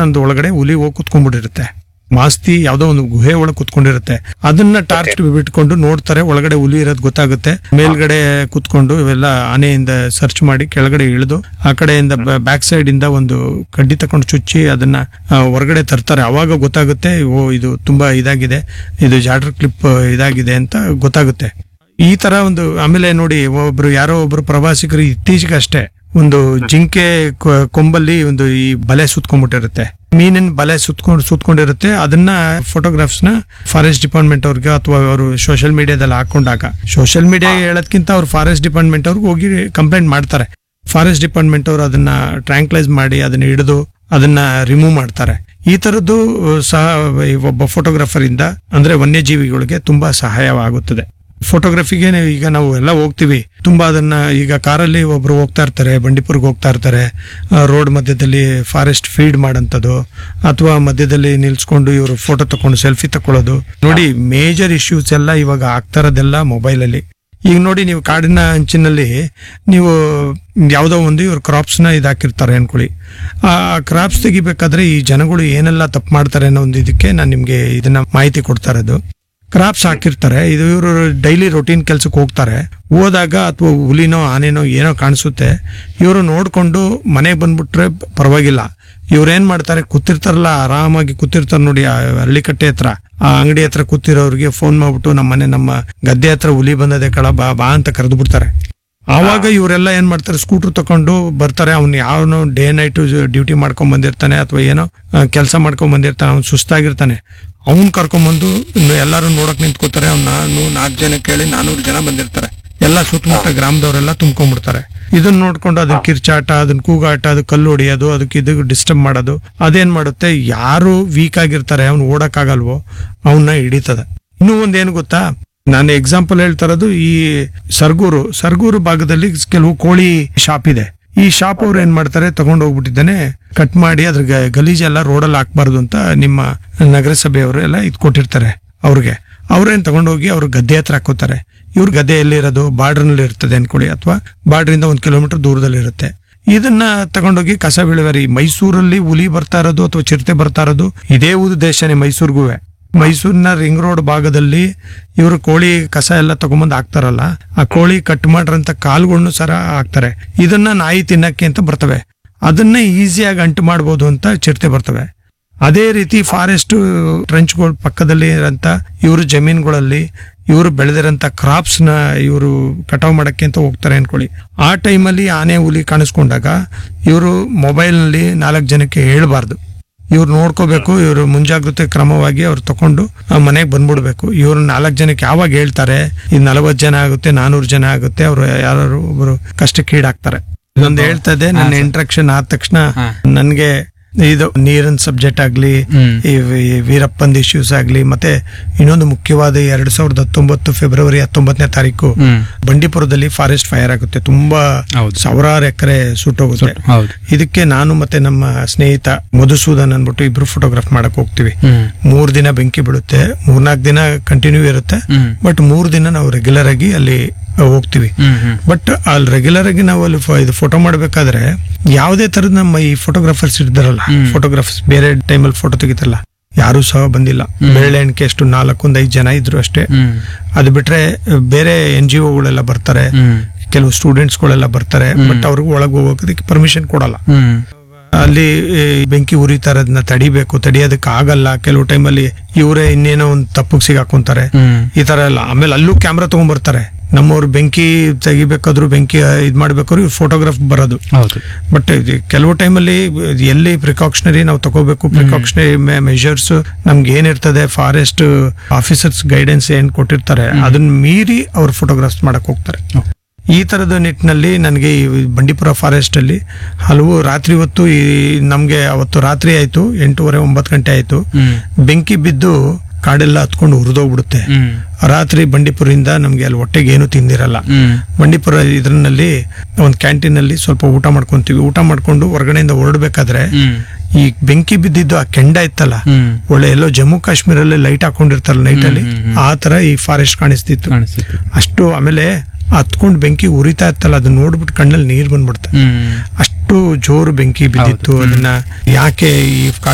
ದೇವಸ್ಥಾನದ ಒಳಗಡೆ ಹುಲಿ ಹೋಗಿ ಕುತ್ಕೊಂಡ್ಬಿಟ್ಟಿರುತ್ತೆ ಮಾಸ್ತಿ ಯಾವ್ದೋ ಒಂದು ಗುಹೆ ಒಳಗೆ ಕುತ್ಕೊಂಡಿರುತ್ತೆ ಅದನ್ನ ಟಾರ್ಚ್ ಬಿಟ್ಕೊಂಡು ನೋಡ್ತಾರೆ ಒಳಗಡೆ ಹುಲಿ ಇರೋದು ಗೊತ್ತಾಗುತ್ತೆ ಮೇಲ್ಗಡೆ ಕುತ್ಕೊಂಡು ಇವೆಲ್ಲ ಆನೆಯಿಂದ ಸರ್ಚ್ ಮಾಡಿ ಕೆಳಗಡೆ ಇಳಿದು ಆ ಕಡೆಯಿಂದ ಬ್ಯಾಕ್ ಸೈಡ್ ಇಂದ ಒಂದು ಕಡ್ಡಿ ತಕೊಂಡು ಚುಚ್ಚಿ ಅದನ್ನ ಆ, ಹೊರಗಡೆ ತರ್ತಾರೆ ಅವಾಗ ಗೊತ್ತಾಗುತ್ತೆ ಓ ಇದು ತುಂಬಾ ಇದಾಗಿದೆ ಇದು ಜಾಡ್ರ್ ಕ್ಲಿಪ್ ಇದಾಗಿದೆ ಅಂತ ಗೊತ್ತಾಗುತ್ತೆ ಈ ತರ ಒಂದು ಆಮೇಲೆ ನೋಡಿ ಒಬ್ರು ಯಾರೋ ಒಬ್ರು ಪ್ರವಾಸಿಗರು ಇತ್ತೀಚೆಗೆ ಅಷ್ಟೇ ಒಂದು ಜಿಂಕೆ ಕೊ- ಕೊಂಬಲ್ಲಿ ಒಂದು ಈ ಬಲೆ ಸುತ್ಕೊಂಡ್ಬಿಟ್ಟಿರುತ್ತೆ ಮೀನಿನ ಬಲೆ ಸುತ್ಕೊಂಡು ಸುತ್ಕೊಂಡಿರುತ್ತೆ ಅದನ್ನ ಫೋಟೋಗ್ರಾಫ್ಸ್ ನ ಫಾರೆಸ್ಟ್ ಡಿಪಾರ್ಟ್ಮೆಂಟ್ ಅವ್ರಿಗೆ ಅಥವಾ ಅವರು ಸೋಷಿಯಲ್ ಮೀಡಿಯಾದಲ್ಲಿ ಹಾಕೊಂಡಾಗ ಸೋಷಿಯಲ್ ಮೀಡಿಯಾ ಹೇಳೋದ್ಕಿಂತ ಅವ್ರು ಫಾರೆಸ್ಟ್ ಡಿಪಾರ್ಟ್ಮೆಂಟ್ ಅವ್ರಿಗೆ ಹೋಗಿ ಕಂಪ್ಲೇಂಟ್ ಮಾಡ್ತಾರೆ ಫಾರೆಸ್ಟ್ ಡಿಪಾರ್ಟ್ಮೆಂಟ್ ಅವರು ಅದನ್ನ ಟ್ರ್ಯಾಂಕ್ಲೈಸ್ ಮಾಡಿ ಅದನ್ನ ಹಿಡಿದು ಅದನ್ನ ರಿಮೂವ್ ಮಾಡ್ತಾರೆ ಈ ತರದ್ದು ಸಹ ಈ ಒಬ್ಬ ಫೋಟೋಗ್ರಾಫರ್ ಇಂದ ಅಂದ್ರೆ ವನ್ಯಜೀವಿಗಳಿಗೆ ತುಂಬಾ ಸಹಾಯವಾಗುತ್ತದೆ ಫೋಟೋಗ್ರಫಿಗೆ ಈಗ ನಾವು ಎಲ್ಲ ಹೋಗ್ತೀವಿ ತುಂಬಾ ಅದನ್ನ ಈಗ ಕಾರಲ್ಲಿ ಒಬ್ರು ಹೋಗ್ತಾ ಇರ್ತಾರೆ ಬಂಡೀಪುರ್ಗೆ ಹೋಗ್ತಾ ಇರ್ತಾರೆ ರೋಡ್ ಮಧ್ಯದಲ್ಲಿ ಫಾರೆಸ್ಟ್ ಫೀಡ್ ಮಾಡಂತದ್ದು ಅಥವಾ ಮಧ್ಯದಲ್ಲಿ ನಿಲ್ಸ್ಕೊಂಡು ಇವರು ಫೋಟೋ ತಕೊಂಡು ಸೆಲ್ಫಿ ತಕೊಳ್ಳೋದು ನೋಡಿ ಮೇಜರ್ ಇಶ್ಯೂಸ್ ಎಲ್ಲ ಇವಾಗ ಆಗ್ತಾ ಇರೋದೆಲ್ಲ ಮೊಬೈಲ್ ಅಲ್ಲಿ ಈಗ ನೋಡಿ ನೀವು ಕಾಡಿನ ಅಂಚಿನಲ್ಲಿ ನೀವು ಯಾವುದೋ ಒಂದು ಇವ್ರು ಕ್ರಾಪ್ಸ್ ನ ಇದಾಕಿರ್ತಾರೆ ಅನ್ಕೊಳ್ಳಿ ಆ ಕ್ರಾಪ್ಸ್ ತೆಗಿಬೇಕಾದ್ರೆ ಈ ಜನಗಳು ಏನೆಲ್ಲ ತಪ್ಪು ಮಾಡ್ತಾರೆ ಅನ್ನೋ ಒಂದು ಇದಕ್ಕೆ ನಾನು ನಿಮ್ಗೆ ಇದನ್ನ ಮಾಹಿತಿ ಕೊಡ್ತಾ ಇರೋದು ಕ್ರಾಪ್ಸ್ ಹಾಕಿರ್ತಾರೆ ಇದು ಇವರು ಡೈಲಿ ರೊಟೀನ್ ಕೆಲ್ಸಕ್ಕೆ ಹೋಗ್ತಾರೆ ಹೋದಾಗ ಅಥವಾ ಹುಲಿನೋ ಆನೆನೋ ಏನೋ ಕಾಣಿಸುತ್ತೆ ಇವರು ನೋಡ್ಕೊಂಡು ಮನೆಗೆ ಬಂದ್ಬಿಟ್ರೆ ಪರವಾಗಿಲ್ಲ ಇವ್ರೇನ್ ಮಾಡ್ತಾರೆ ಕೂತಿರ್ತಾರಲ್ಲ ಆರಾಮಾಗಿ ಕೂತಿರ್ತಾರೆ ನೋಡಿ ಆ ಹಳ್ಳಿಕಟ್ಟೆ ಹತ್ರ ಆ ಅಂಗಡಿ ಹತ್ರ ಕೂತಿರೋರಿಗೆ ಫೋನ್ ಮಾಡ್ಬಿಟ್ಟು ನಮ್ಮ ಮನೆ ನಮ್ಮ ಗದ್ದೆ ಹತ್ರ ಹುಲಿ ಬಂದದೆ ಕಳ ಬಾ ಬಾ ಅಂತ ಕರೆದು ಬಿಡ್ತಾರೆ ಆವಾಗ ಇವರೆಲ್ಲ ಏನ್ ಮಾಡ್ತಾರೆ ಸ್ಕೂಟರ್ ತಕೊಂಡು ಬರ್ತಾರೆ ಅವ್ನು ಯಾವನು ಡೇ ನೈಟ್ ಡ್ಯೂಟಿ ಮಾಡ್ಕೊಂಡ್ ಬಂದಿರ್ತಾನೆ ಅಥವಾ ಏನೋ ಕೆಲಸ ಮಾಡ್ಕೊಂಡ್ ಬಂದಿರ್ತಾನೆ ಅವ್ನು ಸುಸ್ತಾಗಿರ್ತಾನೆ ಅವ್ನ್ ಕರ್ಕೊಂಬಂದು ಇನ್ನು ಎಲ್ಲಾರು ನೋಡಕ್ ನಿಂತ್ಕೋತಾರೆ ಅವ್ನು ನಾನು ನಾಲ್ಕು ಜನ ಕೇಳಿ ನಾನೂರು ಜನ ಬಂದಿರ್ತಾರೆ ಎಲ್ಲ ಸುತ್ತಮುತ್ತ ಗ್ರಾಮದವರೆಲ್ಲ ತುಂಬ್ಕೊಂಡ್ಬಿಡ್ತಾರೆ ಇದನ್ನ ನೋಡ್ಕೊಂಡು ಅದನ್ನ ಕಿರ್ಚಾಟ ಅದನ್ನ ಕೂಗಾಟ ಅದು ಕಲ್ಲು ಹೊಡಿಯೋದು ಅದಕ್ಕೆ ಇದು ಡಿಸ್ಟರ್ಬ್ ಮಾಡೋದು ಅದೇನ್ ಮಾಡುತ್ತೆ ಯಾರು ವೀಕ್ ಆಗಿರ್ತಾರೆ ಅವ್ನು ಓಡಕ್ಕಾಗಲ್ವೋ ಅವನ್ನ ಹಿಡಿತದೆ ಇನ್ನೂ ಒಂದೇನು ಗೊತ್ತಾ ನಾನು ಎಕ್ಸಾಂಪಲ್ ಹೇಳ್ತಾ ಇರೋದು ಈ ಸರ್ಗೂರು ಸರ್ಗೂರು ಭಾಗದಲ್ಲಿ ಕೆಲವು ಕೋಳಿ ಶಾಪ್ ಇದೆ ಈ ಶಾಪ್ ಅವ್ರು ಏನ್ ಮಾಡ್ತಾರೆ ತಗೊಂಡು ಹೋಗ್ಬಿಟ್ಟಿದ್ದಾನೆ ಕಟ್ ಮಾಡಿ ಅದ್ರ ಗ- ಗಲೀಜೆಲ್ಲ ರೋಡಲ್ಲಿ ಹಾಕ್ಬಾರ್ದು ಅಂತ ನಿಮ್ಮ ನಗರಸಭೆಯವರು ಎಲ್ಲ ಇದ್ ಕೊಟ್ಟಿರ್ತಾರೆ ಅವ್ರಿಗೆ ಅವ್ರೇನ್ ತಗೊಂಡೋಗಿ ಅವ್ರ ಗದ್ದೆ ಹತ್ರ ಹಾಕೋತಾರೆ ಇವ್ರ ಗದ್ದೆ ಎಲ್ಲಿರೋದು ಬಾರ್ಡರ್ನಲ್ಲಿ ಇರ್ತದೆ ಅನ್ಕೊಳ್ಳಿ ಅಥವಾ ಬಾರ್ಡ್ರಿಂದ ಒಂದ್ ಕಿಲೋಮೀಟರ್ ದೂರದಲ್ಲಿ ಇರುತ್ತೆ ಇದನ್ನ ತಗೊಂಡೋಗಿ ಕಸ ವಿಲೇವಾರಿ ಮೈಸೂರಲ್ಲಿ ಹುಲಿ ಬರ್ತಾ ಇರೋದು ಅಥವಾ ಚಿರತೆ ಬರ್ತಾ ಇರೋದು ಇದೇ ಉದ್ದೇಶನೇ ಮೈಸೂರಿಗೂ ಮೈಸೂರಿನ ರಿಂಗ್ ರೋಡ್ ಭಾಗದಲ್ಲಿ ಇವರು ಕೋಳಿ ಕಸ ಎಲ್ಲ ತಗೊಂಬಂದ್ ಹಾಕ್ತಾರಲ್ಲ ಆ ಕೋಳಿ ಕಟ್ ಮಾಡಿರಂತ ಕಾಲ್ಗಳ್ನು ಸರ ಹಾಕ್ತಾರೆ ಇದನ್ನ ನಾಯಿ ತಿನ್ನಕ್ಕೆ ಅಂತ ಬರ್ತವೆ ಅದನ್ನ ಈಸಿಯಾಗಿ ಅಂಟು ಮಾಡ್ಬೋದು ಅಂತ ಚಿರತೆ ಬರ್ತವೆ ಅದೇ ರೀತಿ ಫಾರೆಸ್ಟ್ ಟ್ರೆಂಚ್ಗಳ ಪಕ್ಕದಲ್ಲಿ ಇರೋಂಥ ಇವರು ಜಮೀನುಗಳಲ್ಲಿ ಇವರು ಬೆಳೆದಿರೋಂಥ ಕ್ರಾಪ್ಸ್ ನ ಇವರು ಕಟಾವ್ ಮಾಡಕ್ಕೆ ಅಂತ ಹೋಗ್ತಾರೆ ಅನ್ಕೊಳ್ಳಿ ಆ ಟೈಮಲ್ಲಿ ಆನೆ ಹುಲಿ ಕಾಣಿಸ್ಕೊಂಡಾಗ ಇವರು ಮೊಬೈಲ್ ನಲ್ಲಿ ನಾಲ್ಕು ಜನಕ್ಕೆ ಹೇಳ್ಬಾರ್ದು ಇವ್ರು ನೋಡ್ಕೋಬೇಕು ಇವರು ಮುಂಜಾಗ್ರತೆ ಕ್ರಮವಾಗಿ ಅವ್ರು ತಕೊಂಡು ಮನೆಗೆ ಬಂದ್ಬಿಡ್ಬೇಕು ಇವ್ರು ನಾಲ್ಕು ಜನಕ್ಕೆ ಯಾವಾಗ ಹೇಳ್ತಾರೆ ಈ ನಲವತ್ತು ಜನ ಆಗುತ್ತೆ ನಾನೂರು ಜನ ಆಗುತ್ತೆ ಅವರು ಯಾರು ಒಬ್ರು ಕಷ್ಟಕ್ಕೀಡಾಗ್ತಾರೆ ಇದೊಂದು ಹೇಳ್ತಾ ಇದೆ ನನ್ನ ಇಂಟ್ರಾಕ್ಷನ್ ಆದ ತಕ್ಷಣ ನನ್ಗೆ ಇದು ನೀರಿನ ಸಬ್ಜೆಕ್ಟ್ ಆಗ್ಲಿ ಈ ವಿ- ವೀರಪ್ಪಂದ್ ಇಶ್ಯೂಸ್ ಆಗ್ಲಿ ಮತ್ತೆ ಇನ್ನೊಂದು ಮುಖ್ಯವಾದ ಎರಡ್ ಸಾವಿರದ ಹತ್ತೊಂಬತ್ತು ಫೆಬ್ರವರಿ ಹತ್ತೊಂಬತ್ತನೇ ತಾರೀಕು ಬಂಡೀಪುರದಲ್ಲಿ ಫಾರೆಸ್ಟ್ ಫೈರ್ ಆಗುತ್ತೆ ತುಂಬಾ ಹೌದು. ಸಾವಿರಾರು ಎಕರೆ ಸುಟ್ಟೋಗುತ್ತೆ ಹೌದು ಇದಕ್ಕೆ ನಾನು ಮತ್ತೆ ನಮ್ಮ ಸ್ನೇಹಿತ ಮಧುಸೂದನ್ ಅನ್ಬಿಟ್ಟು ಇಬ್ರು ಫೋಟೋಗ್ರಾಫ್ ಮಾಡಕ್ ಹೋಗ್ತೀವಿ ಹ್ಮ್ ಮೂರ್ ದಿನ ಬೆಂಕಿ ಬೀಳುತ್ತೆ ಮೂರ್ನಾಲ್ಕು ದಿನ ಕಂಟಿನ್ಯೂ ಇರುತ್ತೆ ಹ್ಮ್. ಬಟ್ ಮೂರ್ ದಿನ ನಾವು ರೆಗ್ಯುಲರ್ ಆಗಿ ಅಲ್ಲಿ ಹೋಗ್ತೀವಿ ಹ್ಮ್ ಹ್ಮ್ ಬಟ್ ಅಲ್ಲಿ ರೆಗ್ಯುಲರ್ ಆಗಿ ನಾವು ಅಲ್ಲಿ ಫ- ಇದು ಫೋಟೋ ಮಾಡಬೇಕಾದ್ರೆ ಯಾವುದೇ ತರದ ನಮ್ಮ ಈ ಫೋಟೋಗ್ರಾಫರ್ಸ್ ಇರ್ತಾರಲ್ಲ ಫೋಟೋಗ್ರಾಫರ್ಸ್ ಬೇರೆ ಟೈಮಲ್ಲಿ ಫೋಟೋ ತೆಗಿತಾರಲ್ಲ ಯಾರು ಸಹ ಬಂದಿಲ್ಲ ಬೆರಳೆ ಎಣಿಕೆ ಅಷ್ಟು ನಾಲ್ಕೊಂದ್ ಐದು ಜನ ಇದ್ರು ಅಷ್ಟೇ ಹ್ಮ್ ಅದು ಬಿಟ್ರೆ ಬೇರೆ ಎನ್ ಜಿ ಒಗಳೆಲ್ಲ ಬರ್ತಾರೆ ಹ್ಮ್ ಕೆಲವು ಸ್ಟೂಡೆಂಟ್ಸ್ ಗಳೆಲ್ಲ ಬರ್ತಾರೆ ಬಟ್ ಅವ್ರಿಗೆ ಒಳಗೆ ಹೋಗೋದಕ್ಕೆ ಪರ್ಮಿಷನ್ ಕೊಡಲ್ಲ ಹ್ಮ್ ಅಲ್ಲಿ ಈ ಬೆಂಕಿ ಉರಿತಾ ಇರೋದನ್ನ ತಡಿಬೇಕು ತಡಿಯೋದಕ್ಕೆ ಆಗಲ್ಲ ಕೆಲವು ಟೈಮಲ್ಲಿ ಇವರೇ ಇನ್ನೇನೋ ಒಂದು ತಪ್ಪಿಗೆ ಸಿಗಾಕೊಂತಾರೆ ಹ್ಮ್ ಈ ತರ ಎಲ್ಲ ಆಮೇಲೆ ಅಲ್ಲೂ ಕ್ಯಾಮ್ರಾ ತಗೊಂಡ್ಬರ್ತಾರೆ ನಮ್ಮವ್ರು ಬೆಂಕಿ ತೆಗಿಬೇಕಾದ್ರು ಬೆಂಕಿ ಇದ್ ಮಾಡ್ಬೇಕಾದ್ರು ಇವ್ರು ಫೋಟೋಗ್ರಾಫ್ ಬರೋದು ಹೌದು ಬಟ್ ಕೆಲವು ಟೈಮಲ್ಲಿ ಎಲ್ಲಿ ಪ್ರಿಕಾಕ್ಷನರಿ ನಾವು ತಗೋಬೇಕು ಪ್ರಿಕಾಕ್ಷನರಿ ಮೆಷರ್ಸ್ ನಮ್ಗೆ ಏನಿರ್ತದೆ ಫಾರೆಸ್ಟ್ ಆಫೀಸರ್ಸ್ ಗೈಡೆನ್ಸ್ ಏನ್ ಕೊಟ್ಟಿರ್ತಾರೆ ಅದನ್ನ ಮೀರಿ ಅವ್ರು ಫೋಟೋಗ್ರಾಫ್ಸ್ ಮಾಡಕ್ ಹೋಗ್ತಾರೆ ಈ ತರದ ನಿಟ್ಟಿನಲ್ಲಿ ನನಗೆ ಈ ಬಂಡೀಪುರ ಫಾರೆಸ್ಟ್ ಅಲ್ಲಿ ಹಲವು ರಾತ್ರಿ ಹೊತ್ತು ಈ ನಮ್ಗೆ ಅವತ್ತು ರಾತ್ರಿ ಆಯ್ತು ಎಂಟೂವರೆ ಒಂಬತ್ತು ಗಂಟೆ ಆಯ್ತು ಹ್ಮ್ ಬೆಂಕಿ ಬಿದ್ದು ಕಾಡೆಲ್ಲ ಹತ್ಕೊಂಡು ಹುರಿದೋಗ್ಬಿಡುತ್ತೆ ಹ್ಮ್ ರಾತ್ರಿ ಬಂಡೀಪುರಿಂದ ನಮ್ಗೆ ಅಲ್ಲಿ ಹೊಟ್ಟೆಗೆ ಏನು ತಿಂದಿರಲ್ಲ ಹ್ಮ್ ಬಂಡೀಪುರ ಇದ್ರಲ್ಲಿ ಒಂದು ಕ್ಯಾಂಟೀನ್ ಅಲ್ಲಿ ಸ್ವಲ್ಪ ಊಟ ಮಾಡ್ಕೊಂತೀವಿ ಊಟ ಮಾಡ್ಕೊಂಡು ಹೊರಗಡೆಯಿಂದ ಹೊರಡ್ಬೇಕಾದ್ರೆ ಹ್ಮ್ ಈ ಬೆಂಕಿ ಬಿದ್ದಿದ್ದು ಆ ಕೆಂಡ ಇತ್ತಲ್ಲ ಹ್ಮ್ ಒಳ್ಳೆ ಎಲ್ಲೋ ಜಮ್ಮು ಕಾಶ್ಮೀರಲ್ಲಿ ಲೈಟ್ ಹಾಕೊಂಡಿರ್ತಾರಲ್ಲ ನೈಟ್ ಅಲ್ಲಿ ಹ್ಮ್, ಹ್ಮ್, ಆ ತರ ಈ ಫಾರೆಸ್ಟ್ ಕಾಣಿಸ್ತಿತ್ತು ಕಾಣಿಸುತ್ತೆ ಅಷ್ಟು ಆಮೇಲೆ ಹತ್ಕೊಂಡು ಬೆಂಕಿ ಉರಿತಾ ಇತ್ತಲ್ಲ ಅದನ್ನ ನೋಡ್ಬಿಟ್ಟು ಕಣ್ಣಲ್ಲಿ ನೀರ್ ಬಂದ್ಬಿಡ್ತೆ ಹ್ಮ್ ಅಷ್ಟು ಜೋರು ಬೆಂಕಿ ಬಿದ್ದಿತ್ತು ಹೌದು, ಹ್ಮ್. ಅದನ್ನ ಯಾಕೆ ಈ